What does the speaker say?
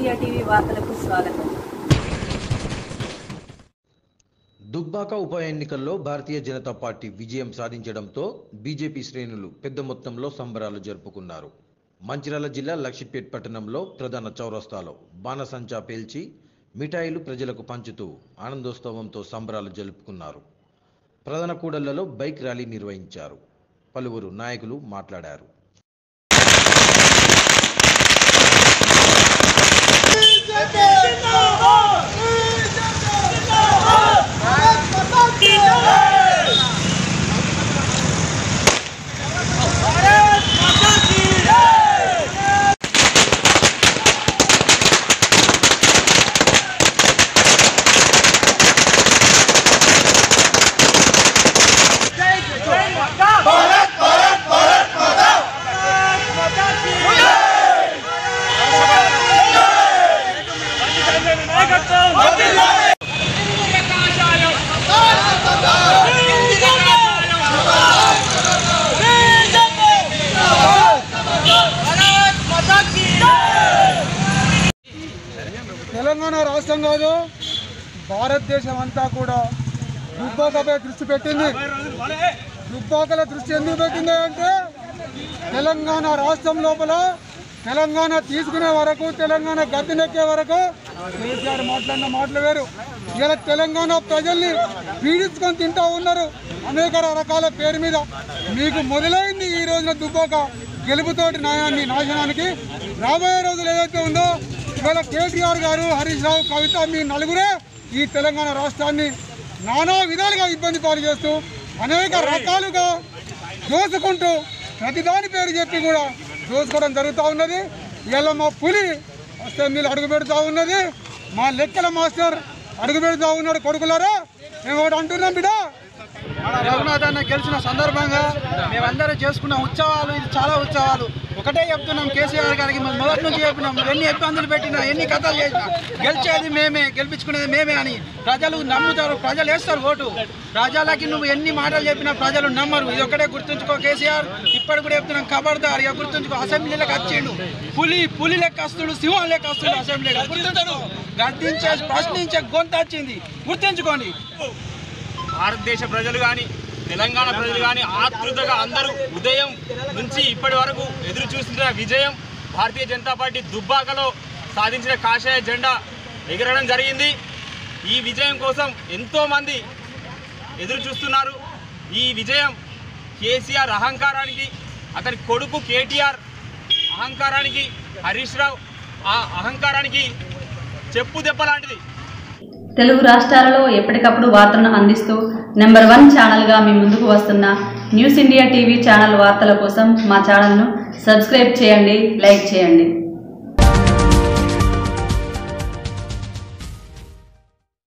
India TV వార్తలకు స్వాగతం దుబ్బాక ఉప ఎన్నికల్లో భారతీయ జనతా పార్టీ విజయం సాధించడంతో బీజేపీ శ్రేణులు పెద్ద మొత్తంలో సంబరాలు జరుపుకున్నారు మంచిర్యాల జిల్లా లక్షిపేట్ పట్టణంలో ప్రధాన చౌరస్తాలో బాణసంచా పేల్చి మిఠాయిలు ప్రజలకు పంచుతూ ఆనందోత్సవంతో సంబరాలు జరుపుకున్నారు ప్రధాన కూడళ్లలో బైక్ ర్యాలీ నిర్వహించారు పలువురు నాయకులు మాట్లాడారు తెలంగాణ రాష్ట్రం కాదు భారతదేశం అంతా కూడా దుబ్బాకపై దృష్టి పెట్టింది దుబ్బాకల దృష్టి ఎందుకు పెట్టింది అంటే తెలంగాణ రాష్ట్రం లోపల తెలంగాణ తీసుకునే వరకు తెలంగాణ గద్దెనెక్కే వరకు కేసీఆర్ మాట్లాడిన మాటలు వేరు ఇలా తెలంగాణ ప్రజల్ని పీడించుకొని తింటా ఉన్నారు అనేక రకాల పేరు మీద మీకు మొదలైంది ఈ రోజున దుబ్బాక గెలుపుతోటి న్యాయాన్ని నాశనానికి రాబోయే రోజులు ఏదైతే ఉందో ఇవాళ కేటీఆర్ గారు హరీష్ రావు కవిత మీ నలుగురే ఈ తెలంగాణ రాష్ట్రాన్ని నానా విధాలుగా ఇబ్బంది పాలు చేస్తూ అనేక రకాలుగా దోసుకుంటూ ప్రతిదాని పేరు చెప్పి కూడా దోసుకోవడం జరుగుతూ ఉన్నది ఇలా మా పులి అసెంబ్లీలో అడుగు పెడుతూ ఉన్నది మా లెక్కల మాస్టర్ అడుగు పెడుతూ ఉన్నాడు కొడుకులారా మేము ఒకటి అంటున్నాం బిడ్డ రఘునాథ్ అన్న గెలిచిన సందర్భంగా మేమందరం చేసుకున్న ఉత్సవాలు ఇది చాలా ఉత్సవాలు ఒకటే చెప్తున్నాం కేసీఆర్ గారికి మేము మొదటి నుంచి చెప్పినాం నువ్వు ఎన్ని ఇబ్బందులు పెట్టినా ఎన్ని కథలు చేసినా గెలిచేది మేమే గెలిపించుకునేది మేమే అని ప్రజలు నమ్ముతారు ప్రజలు వేస్తారు ఓటు ప్రజలకి నువ్వు ఎన్ని మాటలు చెప్పినా ప్రజలు నమ్మరు ఇది ఒకటే గుర్తుంచుకో కేసీఆర్ ఇప్పటి కూడా చెప్తున్నాం ఖబర్దార్ ఇక గుర్తుంచుకో అసెంబ్లీలోకి వచ్చిండు పులి పులి లెక్క వస్తుడు సింహం లెక్క వస్తుడు అసెంబ్లీలో గుర్తుంచుకో గద్దించే ప్రశ్నించే గొంతు వచ్చింది గుర్తుంచుకోండి భారతదేశ ప్రజలు కానీ తెలంగాణ ప్రజలు కానీ ఆతృతగా అందరూ ఉదయం నుంచి ఇప్పటి వరకు ఎదురు చూస్తున్న విజయం భారతీయ జనతా పార్టీ దుబ్బాకలో సాధించిన కాషాయ జెండా ఎగరడం జరిగింది ఈ విజయం కోసం ఎంతోమంది ఎదురు చూస్తున్నారు ఈ విజయం కేసీఆర్ అహంకారానికి అతని కొడుకు కేటీఆర్ అహంకారానికి హరీష్ రావు ఆ అహంకారానికి చెప్పు దెబ్బ లాంటిది తెలుగు రాష్ట్రాలలో ఎప్పటికప్పుడు వార్తలను అందిస్తూ నెంబర్ వన్ ఛానల్గా మీ ముందుకు వస్తున్న న్యూస్ ఇండియా టీవీ ఛానల్ వార్తల కోసం మా ఛానల్ను సబ్స్క్రైబ్ చేయండి లైక్ చేయండి